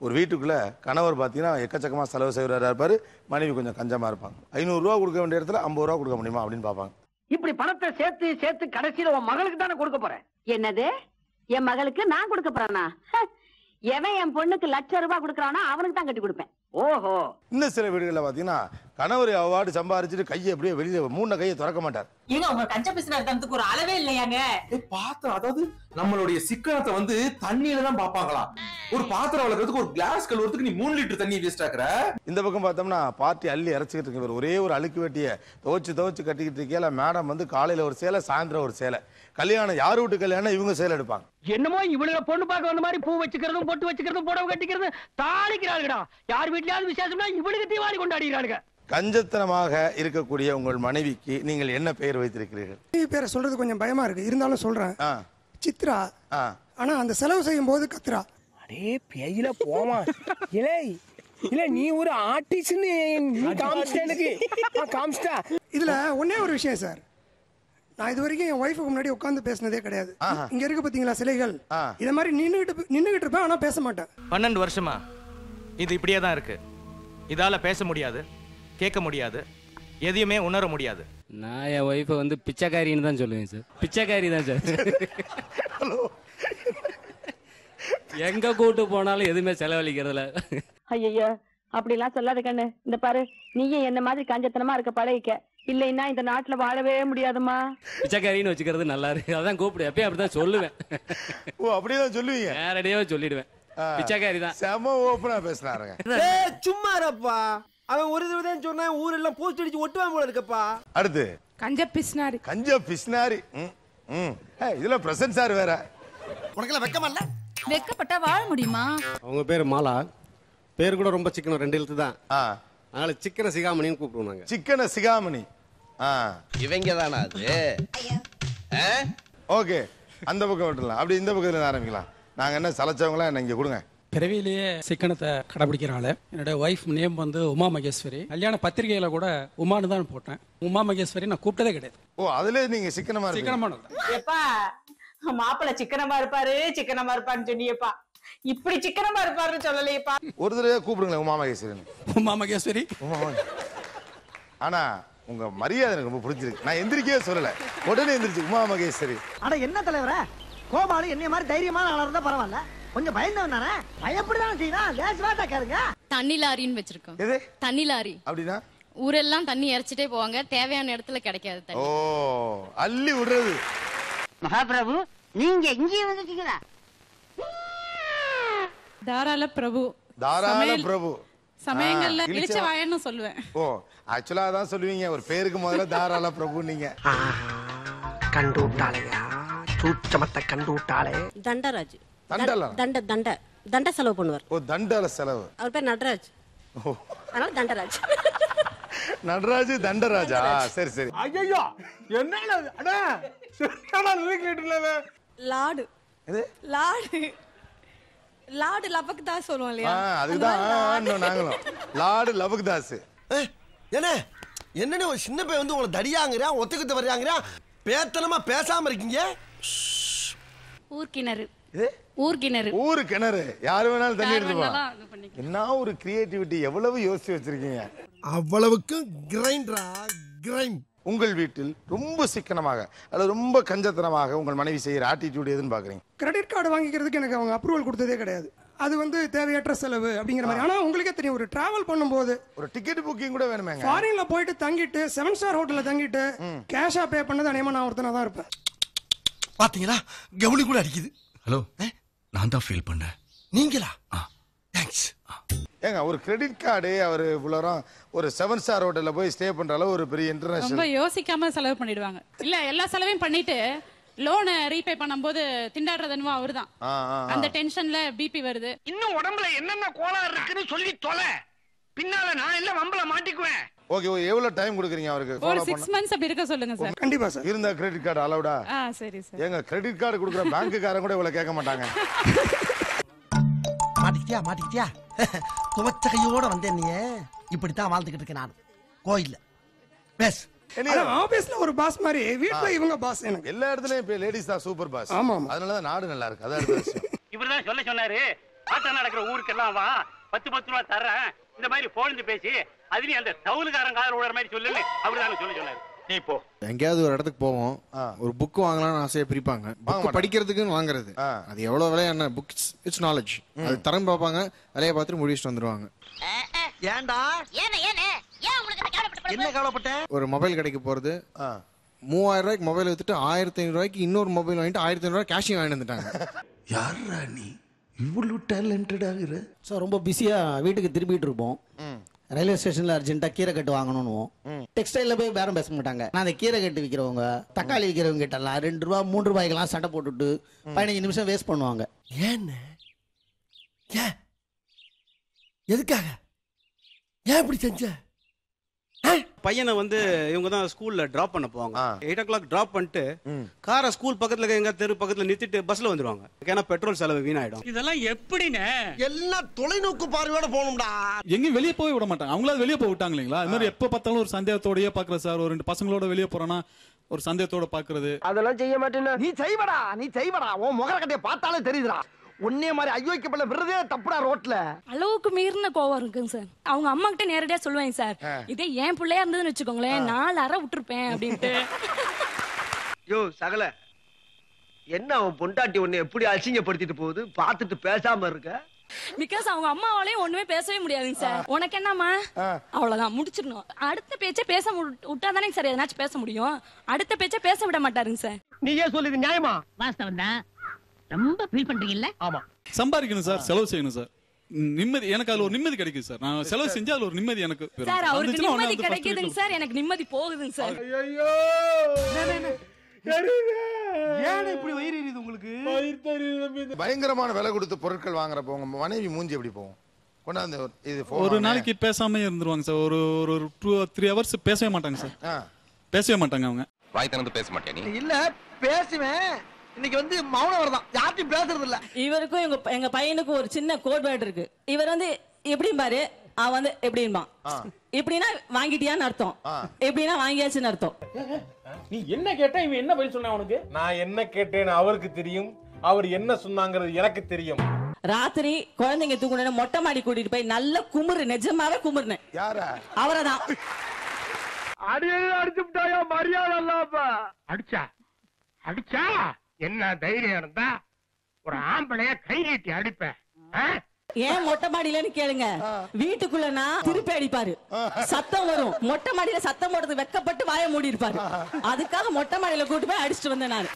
ஒரு வீட்டுக்குள்ள கணவர் பார்த்தீங்கன்னா எக்கச்சக்கமாக செலவு செய்கிறவரா இருப்பாரு மனைவி கொஞ்சம் கஞ்சமா இருப்பாங்க ஐநூறுரூவா கொடுக்க வேண்டிய இடத்துல ஐம்பது ரூபா கொடுக்க முடியுமா அப்படின்னு பார்ப்பாங்க இப்படி பணத்தை சேர்த்து சேர்த்து கடைசியில உன் மகளுக்கு தானே கொடுக்க போறேன் என்னது என் மகளுக்கு நான் கொடுக்க போறேனா ஹ, எவன் என் பொண்ணுக்கு லட்சம் ரூபாய் கொடுக்கறானோ அவனுக்கு தான் கட்டி கொடுப்பேன் ஓஹோ இன்னும் சில வீடுகளில் பார்த்தீங்கன்னா கணவர் அவார்டு சம்பாரிச்சிட்டு கையை அப்படியே வெளியே மூணு கையை திறக்க மாட்டார் ஏங்க உங்க கஞ்ச பிசினஸ் ஒரு அளவே இல்லையாங்க பாத்திரம் அதாவது நம்மளுடைய சிக்கனத்தை வந்து தண்ணியில தான் பாப்பாங்களா ஒரு பாத்திரம் வளர்க்கறதுக்கு ஒரு கிளாஸ் கழுவுறதுக்கு நீ மூணு லிட்டர் தண்ணி வேஸ்ட் ஆக்குற இந்த பக்கம் பார்த்தோம்னா பார்ட்டி அள்ளி இறச்சிக்கிட்டு இருக்கவர் ஒரே ஒரு அழுக்கு வெட்டியை துவச்சு துவச்சு கட்டிக்கிட்டு இருக்கையில மேடம் வந்து காலையில ஒரு சேலை சாயந்தரம் ஒரு சேலை கல்யாணம் யார் வீட்டு கல்யாணம் இவங்க சேலை எடுப்பாங்க என்னமோ இவளுக பொண்ணு பார்க்க வந்த மாதிரி பூ வச்சுக்கிறதும் பொட்டு வச்சுக்கிறதும் புடவை கட்டிக்கிறதும் தாளிக்கிறாளுடா யார் வீட்லயாவது விசேஷம்னா இவளுக்கு தீபாவளி கொண்டாடிக்கிறாளுங்க கஞ்சத்தனமாக இருக்கக்கூடிய உங்கள் மனைவிக்கு நீங்கள் என்ன பெயர் வைத்திருக்கிறீர்கள் மனைவி பேரை சொல்றது கொஞ்சம் பயமா இருக்கு இருந்தாலும் சொல்றேன் ஆ சித்ரா ஆ ஆனா அந்த செலவு செய்யும் போது கத்ரா அடே பேயில போமா இலே இல்ல நீ ஒரு ஆர்டிஸ்ட்னு நீ காமிச்சிட்ட எனக்கு ஆ, காமிச்சிட்டா இதுல ஒண்ணே ஒரு விஷயம் சார் நான் இது வரைக்கும் என் ஒய்ஃபுக்கு முன்னாடி உட்கார்ந்து பேசினதே கிடையாது ஆஹா. இங்க இருக்கு பாத்தீங்களா சிலைகள் ஆ. இத மாதிரி நின்னுகிட்டு நின்னுகிட்டு இருப்பேன் ஆனா பேச மாட்டேன் பன்னெண்டு வருஷமா இது இப்படியே தான் இருக்கு இதால பேச முடியாது கேட்க முடியாது எதையுமே உணர முடியாது நான் என் ஒய்ஃபை வந்து பிச்சைக்காரின்னு தான் சொல்லுவேன் சார் பிச்சைக்காரி தான் சார் எங்க கூட்டு போனாலும் எதுவுமே செலவழிக்கிறதுல ஐயோ அப்படிலாம் சொல்லாத கண்ணு இந்த பாரு நீயும் என்ன மாதிரி கஞ்சத்தனமா இருக்க பழகிக்க இல்லைன்னா இந்த நாட்டுல வாழவே முடியாதுமா பிச்சைக்காரின்னு வச்சுக்கிறது நல்லா இருக்கு அதான் கூப்பிடு எப்பயும் அப்படிதான் சொல்லுவேன் ஓ அப்படிதான் சொல்லுவீங்க நேரடியாவே சொல்லிடுவேன் ஆ. பிச்சைக்காரி தான் செம ஓப்பனா பேசுனாருங்க சும்மா இருப்பா அவன் ஒரு தடவை தான் சொன்னான் ஊரெல்லாம் போஸ்ட் அடிச்சு ஒட்டுவான் போல இருக்கப்பா அடுத்து கஞ்ச பிசினாரி கஞ்ச பிஸ்னாரி ம் ம் ஏய், இதுல பிரசன்ட் சார் வேற உனக்கெல்லாம் வெக்கமா இல்ல வெக்கப்பட்டா வாழ முடியுமா அவங்க பேர் மாலா பேர் கூட ரொம்ப சிக்கனம் ரெண்டு எழுத்து தான் ஆ அதனால சிக்கன சிகாமணின்னு கூப்பிடுவோம் நாங்க சிக்கன சிகாமணி ஆ இவங்க தானா அது ஓகே அந்த பக்கம் விட்டுலாம் அப்படி இந்த பக்கத்துல இருந்து ஆரம்பிக்கலாம் நாங்க என்ன சலைச்சவங்களா என்ன இங்க கொடுங்க பிறவியிலேயே சிக்கனத்தை கடைபிடிக்கிற ஆளு என்னோட ஒய்ஃப் நேம் வந்து உமா மகேஸ்வரி கல்யாண பத்திரிகையில கூட உமான்னு தான் போட்டேன் உமா மகேஸ்வரி நான் கூப்பிட்டதே கிடையாது ஓ அதுல நீங்க சிக்கனமா இருக்கீங்க சிக்கனமானது எப்பா மாப்பிள்ள சிக்கனமா இருப்பாரு சிக்கனமா இருப்பான்னு சொன்னியப்பா இப்படி சிக்கனமா இருப்பாருன்னு சொல்லலையப்பா ஒரு தடவை கூப்பிடுங்களேன் உமா மகேஸ்வரன் உமா மகேஸ்வரி உமா மகே- ஆனா உங்க மரியாதை எனக்கு ரொம்ப பிடிச்சிருக்கு நான் எந்திரிக்கவே சொல்லல உடனே எந்திரிச்சு உமா மகேஸ்வரி அட என்ன தலைவர கோபாலு என்னைய மாதிரி தைரியமான ஆளா இருந்தா பரவாயில்ல கொஞ்சம் பயந்தவன் தானே பயப்படதான் செய்யணும் லேஸ் வாட்டா கேளுங்க தண்ணி லாரின்னு வச்சிருக்கோம் எது தண்ணி லாரி அப்படின்னா ஊரெல்லாம் தண்ணி இறைச்சிட்டே போவாங்க தேவையான இடத்துல கிடைக்காது ஓ அள்ளி விடுறது மகாபிரபு நீங்க இங்கேயே வந்துட்டீங்களா தாராள பிரபு தாராள பிரபு சமயங்கள்ல ஆ, இளிச்ச வா- வாயன்னு சொல்லுவேன் ஓ ஆக்சுவலா அதான் சொல்லுவீங்க ஒரு பேருக்கு முதல்ல தாராள பிரபு நீங்க கண்டு விட்டாளையா சூச்சமத்தை கண்டு விட்டாளே தண்டராஜ் தண்டலாம் தண்ட தண்ட தண்ட செலவு பண்ணுவார் ஓ தண்டல செலவு அவர் பேர் நடராஜ் ஓ அதனால தண்டராஜ் நடராஜ் தண்டராஜா சரி சரி ஐயோ என்ன அடா சரியான கேட்டுல லாடு எது லாடு லாடு லபக்கு தான் சொல்லுவோம் ஆ அதுதான் ஆன்னோம் நாங்களும் லார்டு லபக்தாஸ் என்ன என்னன்னு ஒரு சின்ன பையன் வந்து உங்களை தடியாங்கிறான் ஒத்துக்கிட்டு வர்றாங்கிறான் பேத்தனமா பேசாம இருக்கீங்க ஊர்கிணறு இது ஊர்கிணறு ஊரு கிணறு யாரு வேணாலும் தண்ணி எடுத்து போலாம் வேணாலும் இது பண்ணிக்கலாம். என்ன ஒரு கிரியேட்டிவிட்டி எவ்வளவு யோசிச்சு வச்சிருக்கீங்க அவ்வளவுக்கு கிரைண்டரா கிரைண்ட் உங்கள் வீட்டில் ரொம்ப சிக்கனமாக அல்லது ரொம்ப கஞ்சத்தனமாக உங்கள் மனைவி செய்யற ஆட்டிடியூட் எதுன்னு பாக்குறீங்க கிரெடிட் கார்டு வாங்கிக்கிறதுக்கு எனக்கு அவங்க அப்ரூவல் கொடுத்ததே கிடையாது அது வந்து தேவையற்ற செலவு அப்படிங்கிற மாதிரி ஆனா உங்களுக்கே தெரியும் ஒரு டிராவல் பண்ணும்போது ஒரு டிக்கெட் புக்கிங் கூட வேணுமேங்க ஃபாரின்ல போயிட்டு தங்கிட்டு செவன் ஸ்டார் ஹோட்டல்ல தங்கிட்டு கேஷா பே பண்ணது அநேகமா நான் ஒருத்தனா தான் இருப்பேன் பாத்தீங்களா கவுனி கூட அடிக்குது ஹலோ நான் தான் ஃபீல் பண்ணேன் நீங்களா தேங்க்ஸ் ஏங்க ஒரு கிரெடிட் கார்டு அவர் இவ்வளோ ஒரு செவன் ஸ்டார் ஹோட்டல்ல போய் ஸ்டே பண்ற அளவு ஒரு பெரிய இன்டர்நேஷனல் யோசிக்காம செலவு பண்ணிடுவாங்க இல்ல எல்லா செலவையும் பண்ணிட்டு லோனை ரீபே பண்ணும்போது திண்டாடுறது என்னவோ அவர்தான் ஆ ஆ, ஆ. அந்த டென்ஷன்ல பிபி வருது இன்னும் உடம்புல என்னென்ன கோளாறு இருக்குன்னு சொல்லி தொலை பின்னால நான் எல்லாம் வம்பல மாட்டிக்குவேன் ஓகே எவ்வளவு டைம் கொடுக்குறீங்க அவருக்கு ஒரு ஃபாலோ சிக்ஸ் மந்த்ஸ் அப்படி இருக்க சொல்லுங்க சார் கண்டிப்பா சார் இருந்தா கிரெடிட் கார்டு அலௌடா ஆ சரி சார் ஏங்க கிரெடிட் கார்டு கொடுக்குற பேங்க்குக்காரன் கூட இவ்வளவு கேட்க மாட்டாங்க மாட்டிக்கிட்டியா மாட்டிக்கிட்டியா துவச்ச கையோட வந்தேன் நீ இப்படித்தான் வாழ்ந்துகிட்டு இருக்கேன் நான் கோயில்ல பேஸ் ஆனா ஆபீஸ்ல ஒரு பாஸ் மாதிரி வீட்ல இவங்க பாஸ் எனக்கு எல்லா இடத்துலயும் இப்ப லேடிஸ் தான் சூப்பர் பாஸ் ஆமா, ஆமா. அதனாலதான் நாடு நல்லா இருக்கு அதான் அடுத்த விஷயம் இவர்தான் சொல்ல சொன்னாரு பாட்டா நடக்கிற ஊருக்கெல்லாம் வா பத்து பத்து ரூபா தர்றேன் இந்த மாதிரி போலந்து பேசி அதுலயும் அந்த தவுலுக்காரன் காதல் விடுற மாதிரி சொல்லு அப்படிதான் சொல்ல சொன்னாரு நீ போ எங்கேயாவது ஒரு இடத்துக்கு போவோம் ஒரு புக் வாங்கலாம்னு ஆசையா பிரிப்பாங்க புக் படிக்கிறதுக்குன்னு வாங்குறது அது எவ்வளவு விலை என்ன புக்ஸ் இட்ஸ் நாலேஜ் அது தரம் பார்ப்பாங்க விலையை பார்த்துட்டு முடிச்சுட்டு வந்துருவாங்க ஏன்டா என்ன கவலைப்பட்ட ஒரு மொபைல் கடைக்கு போறது மூவாயிரம் ரூபாய்க்கு மொபைல் வித்துட்டு ஆயிரத்தி ஐநூறு ரூபாய்க்கு இன்னொரு மொபைல் வாங்கிட்டு ஆயிரத்தி ஐநூறு ரூபாய் கேஷிங் வாங்கிட்டு வந்துட்டாங்க யாரா நீ இவ்வளவு டேலண்டட் ஆகுற சார் ரொம்ப பிஸியாக வீட்டுக்கு திரும்பிட்டு இருப்போம் ரயில்வே ஸ்டேஷனில் அர்ஜென்ட்டாக கீரை கட்டு வாங்கணும்னுவோம் டெக்ஸ்டைலில் போய் பேரம் பேச மாட்டாங்க நான் அந்த கீரை கட்டு விற்கிறவங்க தக்காளி விற்கிறவங்க கிட்டலாம் ரெண்டு ரூபா மூன்று ரூபாய்க்கெல்லாம் சண்டை போட்டுட்டு பதினஞ்சு நிமிஷம் வேஸ்ட் பண்ணுவாங்க ஏன்னு ஏன் எதுக்காக ஏன் இப்படி செஞ்ச பையனை வந்து இவங்க தான் ஸ்கூல்ல டிராப் பண்ண போவாங்க எயிட் ஓ கிளாக் டிராப் பண்ணிட்டு காரை ஸ்கூல் பக்கத்துல இருக்க எங்க தெரு பக்கத்துல நிறுத்திட்டு பஸ்ல வந்துருவாங்க ஏன்னா பெட்ரோல் செலவு வீணாயிடும் இதெல்லாம் எப்படின்னு எல்லாம் தொலைநோக்கு பார்வையோட போகணும்டா எங்கேயும் வெளியே போய் விட மாட்டாங்க அவங்களாவது வெளியே போய் விட்டாங்க இல்லைங்களா இந்த மாதிரி எப்போ பார்த்தாலும் ஒரு சந்தேகத்தோடயே பாக்குற சார் ஒரு ரெண்டு பசங்களோட வெளியே போறோன்னா ஒரு சந்தேகத்தோட பாக்குறது அதெல்லாம் செய்ய மாட்டேன்னு நீ செய்வடா நீ செய்வடா உன் முகர கட்டைய பார்த்தாலே தெரியுதுடா உன்னே மாதிரி ஐயோக்கு பிள்ளை விடுறதே தப்புடா ரோட்ல அளவுக்கு மீறின கோவம் இருக்குங்க சார் அவங்க அம்மா கிட்ட நேரடியா சொல்லுவாங்க சார் இதே என் பிள்ளையா இருந்ததுன்னு வச்சுக்கோங்களேன் நாலு அறை விட்டுருப்பேன் அப்படின்ட்டு யோ சகல என்ன அவன் பொண்டாட்டி உன்னை எப்படி அசிங்கப்படுத்திட்டு போகுது பார்த்துட்டு பேசாம இருக்க பிகாஸ் அவங்க அம்மாவாலையும் ஒண்ணுமே பேசவே முடியாதுங்க சார் உனக்கு என்னம்மா அவ்வளவுதான் முடிச்சிடணும் அடுத்த பேச்சை பேச விட்டா தானே சார் எதனாச்சும் பேச முடியும் அடுத்த பேச்சை பேச விட மாட்டாருங்க சார் நீயே சொல்லுது நியாயமா வாஸ்தவம் தான் ரொம்ப ஃபீல் பண்றீங்கல்ல ஆமா சம்பாதிக்கணும் சார் செலவு செய்யணும் சார் நிம்மதி எனக்கு அதுல ஒரு நிம்மதி கிடைக்கும் சார் நான் செலவு செஞ்சா அதுல ஒரு நிம்மதி எனக்கு பெரும். சார் அவருக்கு வந்துச்சுன்னா உடனே நிம்மதி வந்து first கிடைக்குதுங்க வீட்டுல- சார் எனக்கு நிம்மதி போகுதுங்க சார் ஏன் இப்படி வயிறு எரியுது உங்களுக்கு பயங்கரமான விலை கொடுத்து பொருட்கள் வாங்குறப்போ உங்க மனைவி மூஞ்சி எப்படி போகும் கொண்டாந்து ஒரு- இது phone ஒரு வாங்கினேன். நாளைக்கு பேசாம இருந்துருவாங்க சார் ஒரு ஒரு டூ த்ரீ ஹவர்ஸ் பேசவே மாட்டாங்க சார் ஆ. பேசவே மாட்டாங்க அவங்க வாய் திறந்து பேச மாட்டியா நீ இல்ல பேசுவேன் இன்னைக்கு வந்து மௌனம் வரதான் யார்ட்டையும் பேசுறது இல்ல இவருக்கும் எங்க எங்க பையனுக்கும் ஒரு சின்ன கோட் வேர்டு இருக்கு இவர் வந்து எப்படி பாரு அவன் வந்து எப்படின்பா இப்படின்னா வாங்கிட்டியான்னு அர்த்தம் எப்படின்னா வாங்கியாச்சுன்னு அர்த்தம் நீ என்ன கேட்டா இவன் என்ன பதில் சொன்னா உனக்கு நான் என்ன கேட்டேன்னு அவருக்கு தெரியும் அவர் என்ன சொன்னாங்கிறது எனக்கு தெரியும் ராத்திரி குழந்தைங்க தூங்குன மொட்டை மாடி கூட்டிட்டு போய் நல்ல குமுறு நிஜமாவே குமுறுனேன் யாரா அவரைதான் அடியே அடிச்சு விட்டாயா மரியாதை இல்லாம அடிச்சா அடிச்சா என்ன தைரியம் இருந்தா ஒரு ஆம்பளைய கை நீட்டி அடிப்பேன் ஆ? ஏன் மொட்டை மாடியிலன்னு கேளுங்க வீட்டுக்குள்ளனா திருப்பி அடிப்பாரு சத்தம் வரும் மொட்டை மாடியில சத்தம் போடுறது வெக்கப்பட்டு வாய மூடி இருப்பாரு அதுக்காக மொட்டை மாடியில கூட்டு போய் அடிச்சுட்டு வந்தேன் நான்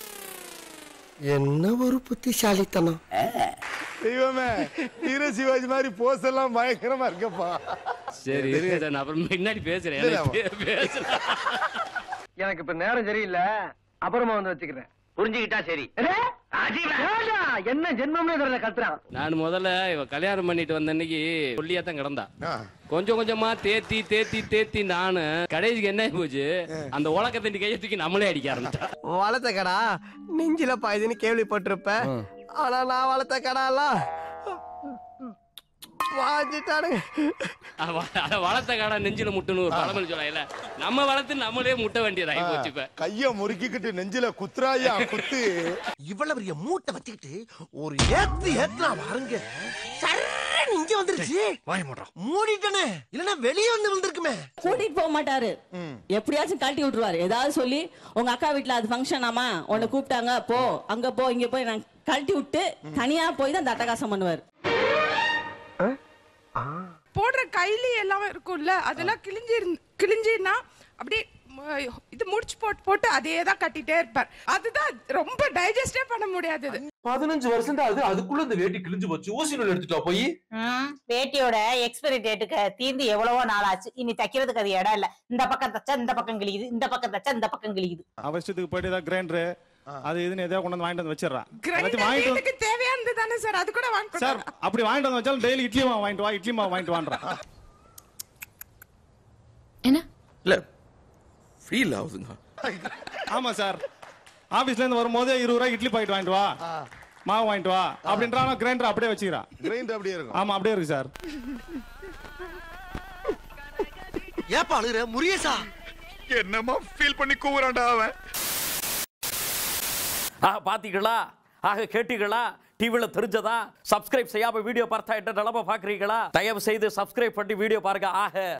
என்ன ஒரு புத்திசாலித்தனம் தெய்வமே வீர சிவாஜி மாதிரி போஸ் எல்லாம் பயங்கரமா இருக்கப்பா சரி இருங்க சார் நான் அப்புறம் பின்னாடி பேசுறேன் இல்ல, எனக்கு பே- பேசுறேன் எனக்கு இப்ப நேரம் சரியில்லை அப்புறமா வந்து வச்சுக்கிறேன் புரிஞ்சுக்கிட்டா சரி என்ன ஜென்மம்னு இதுல கத்துறான் நான் முதல்ல இவ கல்யாணம் பண்ணிட்டு வந்த அன்னைக்கு சொல்லியா தான் கிடந்தா கொஞ்சம் கொஞ்சமா தேத்தி தேத்தி தேத்தி நானு கடைசிக்கு என்ன ஆகி போச்சு அந்த உலக தண்டி கையை தூக்கி நம்மளே அடிக்க ஆரம்பிச்சா வளர்த்த கடா நெஞ்சில பாயுதுன்னு கேள்விப்பட்டிருப்ப ஆனா நான் வளர்த்த கடாலாம் வாஞ்சிட்டானுங்க வளர்த்த காடா நெஞ்சில முட்டுன்னு ஒரு பழமொழி சொல்லல நம்ம வளர்த்து நம்மளே முட்ட வேண்டியதாகி போச்சு இப்ப கைய முறுக்கிக்கிட்டு நெஞ்சில குத்துறாயா குத்து இவ்வளவு பெரிய மூட்டை வச்சுக்கிட்டு ஒரு ஏத்து ஏத்துனா பாருங்க சர்ன்னு இங்க வந்துருச்சு வாய மூடுறோம் மூடிட்டனே இல்லனா வெளியே வந்து வந்திருக்குமே கூட்டிட்டு போக மாட்டாரு எப்படியாச்சும் கழட்டி விட்டுருவாரு ஏதாவது சொல்லி உங்க அக்கா வீட்டுல அது ஃபங்க்ஷன் ஆமா உன்னை கூப்பிட்டாங்க போ அங்க போ இங்க போய் நான் கழட்டி விட்டு தனியா போய் தான் தட்டகாசம் பண்ணுவாரு போடுற கைலி எல்லாம் இருக்கும்ல அதெல்லாம் கிழிஞ்சி இருந்- கிழிஞ்சின்னா அப்படியே ம- இது முடிச்சு போட்டு போட்டு அதே தான் கட்டிட்டே இருப்பார் அதுதான் ரொம்ப டைஜஸ்டே பண்ண முடியாது இது. பதினஞ்சு வருஷம் அது அதுக்குள்ள இந்த வேட்டி கிழிஞ்சு போச்சு ஊசி நூல் எடுத்துட்டா போய் வேட்டியோட எக்ஸ்பைரி டேட்டுக்கு தீர்ந்து எவ்வளவோ நாள் ஆச்சு இனி தைக்கிறதுக்கு அது இடம் இல்ல இந்த பக்கம் தச்சா இந்த பக்கம் கிழியுது இந்த பக்கம் தச்சா இந்த பக்கம் கிழியுது அவசரத்துக்கு போயிட்டு ஏதாவது கிரைண்டர் அது இதுன்னு எதையா கொண்டு வந்து வாங்கிட்டு வந்து வச்சிடறான் Grinder எல்லாத்தையும் வாங்கிட்டு வந்து- வீட்டுக்கு தேவையானது தானே சார் அது கூட வாங்க சார் அப்படி வாங்கிட்டு வந்து வச்சாலும் டெய்லி இட்லி மாவு வாங்கிட்டு வா இட்லி மாவு வாங்கிட்டு வான்றான் இல்ல ஃபீல் ஆகுதுங்க ஆமா சார் ஆபீஸ்ல இருந்து வரும்போது இருபது ரூபாய் இட்லி பாக்கெட் வாங்கிட்டு வா மாவு வாங்கிட்டு வா அப்படின்றான் கிரைண்டர் அப்படியே வச்சுக்கிறான் கிரைண்டர் அப்படியே இருக்கும் ஆமா அப்படியே இருக்கு சார் ஏப்பா அழுகுற முரியசா என்னமா ஃபீல் பண்ணி கூவுறான்டா அவன் ஆக பார்த்தீங்களா ஆக கேட்டீங்களா டிவில தெரிஞ்சதா சப்ஸ்கிரைப் செய்யாம வீடியோ பார்த்தா என்ன நிலம பாக்குறீங்களா தயவு செய்து சப்ஸ்கிரைப் பண்ணி வீடியோ பாருங்க ஆக